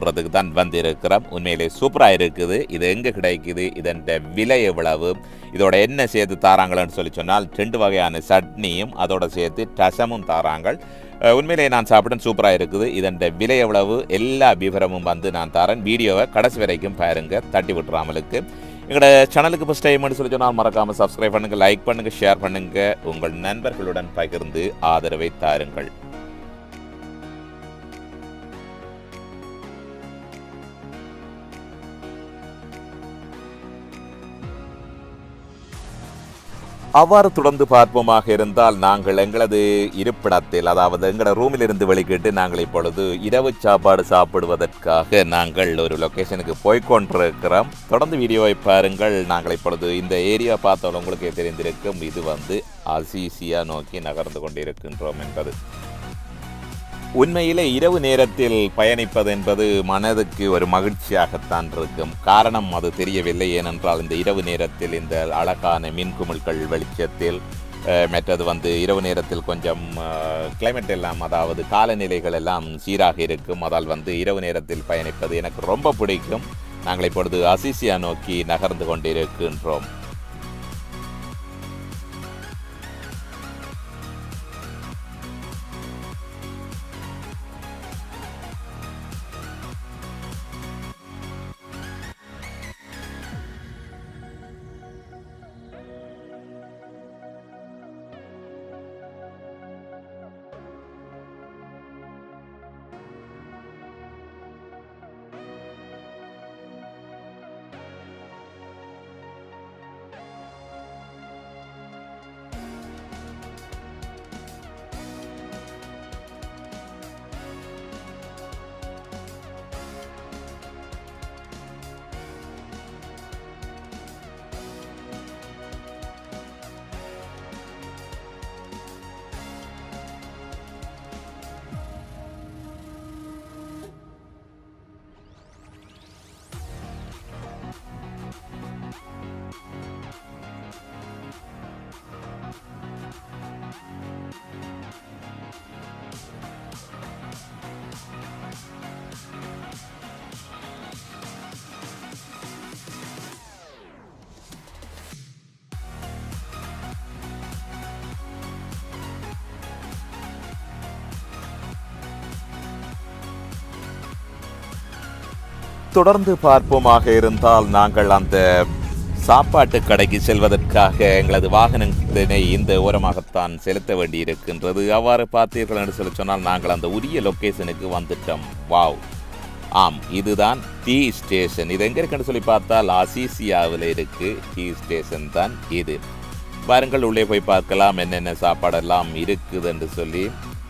சாப்பிட்றதுக்கு தான் வந்திருக்கிறோம் உண்மையிலே சூப்பராக இருக்குது இது எங்கே கிடைக்குது இதன் விலை எவ்வளவு இதோட என்ன சேர்த்து தாராங்கள்னு சொல்லி சொன்னால் ரெண்டு வகையான சட்னியும் அதோட சேர்த்து ரசமும் தாராங்கள் அஹ், உண்மையிலே நான் சாப்பிட்டேன் சூப்பராக இருக்குது இதன் விலை எவ்வளவு எல்லா விவரமும் வந்து நான் தரேன் வீடியோவை கடைசி வரைக்கும் பாருங்க தட்டி விட்டுறாமலுக்கு எங்களோட சேனலுக்கு ஃபஸ்ட் டைம்னு சொல்லி சொன்னால் மறக்காமல் சப்ஸ்கிரைப் பண்ணுங்கள் லைக் பண்ணுங்கள் ஷேர் பண்ணுங்கள் உங்கள் நண்பர்களுடன் பகிர்ந்து ஆதரவை தாருங்கள் அவ்வாறு தொடர்ந்து பார்ப்போமாக இருந்தால் நாங்கள் எங்களது இருப்பிடத்தில் அதாவது எங்களோட ரூமில் இருந்து வெளிக்கிட்டு நாங்கள் இப்பொழுது இரவு சாப்பாடு சாப்பிடுவதற்காக நாங்கள் ஒரு லொக்கேஷனுக்கு போய்கொண்டிருக்கிறோம் தொடர்ந்து வீடியோவை பாருங்கள் நாங்கள் இப்பொழுது இந்த ஏரியா பார்த்தால் உங்களுக்கே தெரிந்திருக்கும் இது வந்து அசீசியா நோக்கி நகர்ந்து கொண்டிருக்கின்றோம் என்பது உண்மையிலே இரவு நேரத்தில் பயணிப்பது என்பது மனதுக்கு ஒரு மகிழ்ச்சியாகத்தான் இருக்கும் காரணம் அது தெரியவில்லை ஏனென்றால் இந்த இரவு நேரத்தில் இந்த அழகான மின்குமிழ்கள் வெளிச்சத்தில் அஹ், மற்றது வந்து இரவு நேரத்தில் கொஞ்சம் கிளைமேட் எல்லாம் அதாவது காலநிலைகள் எல்லாம் சீராக இருக்கும் அதால் வந்து இரவு நேரத்தில் பயணிப்பது எனக்கு ரொம்ப பிடிக்கும் நாங்கள் இப்பொழுது அசிசியா நோக்கி நகர்ந்து கொண்டிருக்கின்றோம் தொடர்ந்து பார்ப்போமாக இருந்தால் நாங்கள் அந்த சாப்பாட்டு கடைக்கு செல்வதற்காக எங்களது வாகனத்தினை இந்த ஓரமாகத்தான் செலுத்த வேண்டியிருக்கின்றது அவ்வாறு பார்த்தீர்கள் என்று சொல்லி சொன்னால் நாங்கள் அந்த உரிய லொக்கேஷனுக்கு வந்துட்டோம் வாவ் ஆம் இதுதான் டீ ஸ்டேஷன் இது எங்க இருக்குன்னு சொல்லி பார்த்தால் அசிசியாவில் இருக்கு டீ ஸ்டேஷன் தான் இது பாருங்கள் உள்ளே போய் பார்க்கலாம் என்னென்ன சாப்பாடெல்லாம் இருக்குது என்று சொல்லி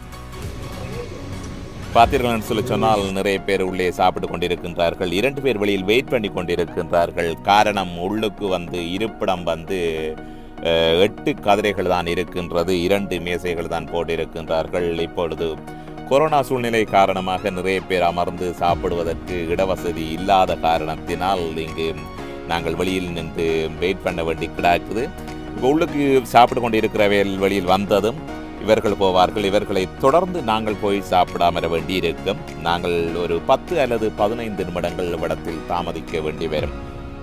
பார்த்தீர்கள் என்று சொல்லி சொன்னால் நிறைய பேர் உள்ளே சாப்பிட்டு கொண்டிருக்கின்றார்கள் இரண்டு பேர் வெளியில் வெயிட் பண்ணி கொண்டிருக்கின்றார்கள் காரணம் உள்ளுக்கு வந்து இருப்பிடம் வந்து அஹ், எட்டு கதிரைகள் தான் இருக்கின்றது இரண்டு மேசைகள் தான் போட்டிருக்கின்றார்கள் இப்பொழுது கொரோனா சூழ்நிலை காரணமாக நிறைய பேர் அமர்ந்து சாப்பிடுவதற்கு இடவசதி இல்லாத காரணத்தினால் இங்கு நாங்கள் வெளியில் நின்று வெயிட் பண்ண வேண்டி கிடக்குது இப்போ உள்ளுக்கு சாப்பிட்டு கொண்டிருக்கிறவர்கள் வெளியில் வந்ததும் இவர்கள் போவார்கள் இவர்களை தொடர்ந்து நாங்கள் போய் சாப்பிடாமற வேண்டி இருக்கும் நாங்கள் ஒரு பத்து அல்லது பதினைந்து நிமிடங்கள் இடத்தில் தாமதிக்க வேண்டி வரும்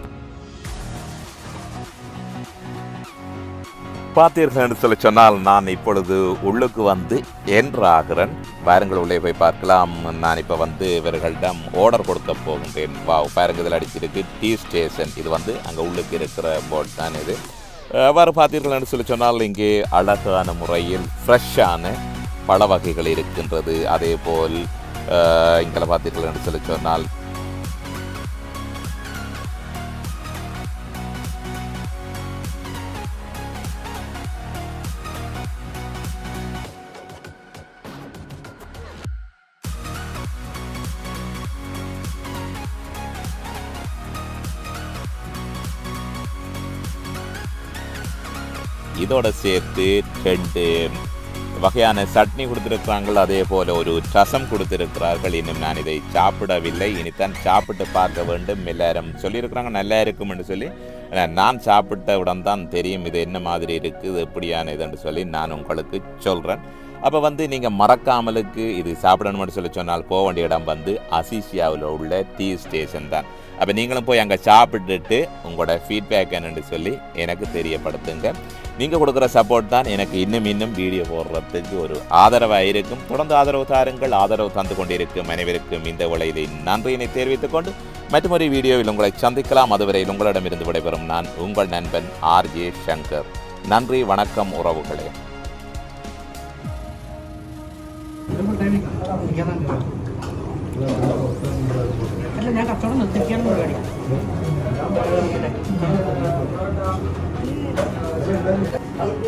பார்த்தீர்கள் என்று சொல்லி சொன்னால் நான் இப்பொழுது உள்ளுக்கு வந்து என்றாகிறேன் பாருங்கள் உள்ளே போய் பார்க்கலாம் நான் இப்போ வந்து இவர்களிடம் ஆர்டர் கொடுக்க போகின்றேன் வா பாருங்க இதில் அடிச்சிருக்கு டீ ஸ்டேஷன் இது வந்து அங்கே உள்ளுக்கு இருக்கிற போர்ட் தான் இது அவ்வாறு பார்த்தீர்கள் என்று சொல்லி சொன்னால் இங்கே அழகான முறையில் ஃப்ரெஷ்ஷான பழ வகைகள் இருக்கின்றது அதே போல் இங்கே பார்த்தீர்கள் என்று சொல்லி சொன்னால் இதோட சேர்த்து ரெண்டு வகையான சட்னி கொடுத்திருக்கிறார்கள் அதே போல ஒரு ரசம் கொடுத்திருக்கிறார்கள் இன்னும் நான் இதை சாப்பிடவில்லை இனித்தான் சாப்பிட்டு பார்க்க வேண்டும் எல்லாரும் சொல்லியிருக்கிறாங்க நல்லா இருக்கும் என்று சொல்லி ஆனா, நான் சாப்பிட்டவுடன் தான் தெரியும் இது என்ன மாதிரி இருக்குது எப்படியான இதுன்னு சொல்லி நான் உங்களுக்கு சொல்கிறேன் அப்போ வந்து நீங்கள் மறக்காமலுக்கு இது சாப்பிடணும்னு சொல்லி சொன்னால் போக வேண்டிய இடம் வந்து அசிசியாவில் உள்ள டீ ஸ்டேஷன் தான் அப்போ நீங்களும் போய் அங்கே சாப்பிட்டுட்டு உங்களோட ஃபீட்பேக் என்னன்னு சொல்லி எனக்கு தெரியப்படுத்துங்க நீங்கள் கொடுக்குற சப்போர்ட் தான் எனக்கு இன்னும் இன்னும் வீடியோ போடுறதுக்கு ஒரு ஆதரவாக இருக்கும் தொடர்ந்து ஆதரவு தாருங்கள் ஆதரவு தந்து கொண்டிருக்கும் அனைவருக்கும் இந்த உலகிலே நன்றியினை தெரிவித்துக் கொண்டு மற்றொரு வீடியோவில் உங்களை சந்திக்கலாம் அதுவரை உங்களிடமிருந்து விடைபெறும் நான் உங்கள் நண்பன் ஆர்ஜே சங்கர் நன்றி வணக்கம் உறவுகளே അല്ല ഞാൻ കച്ചവടം നിർത്തിക്കാനുള്ള പരിപാടി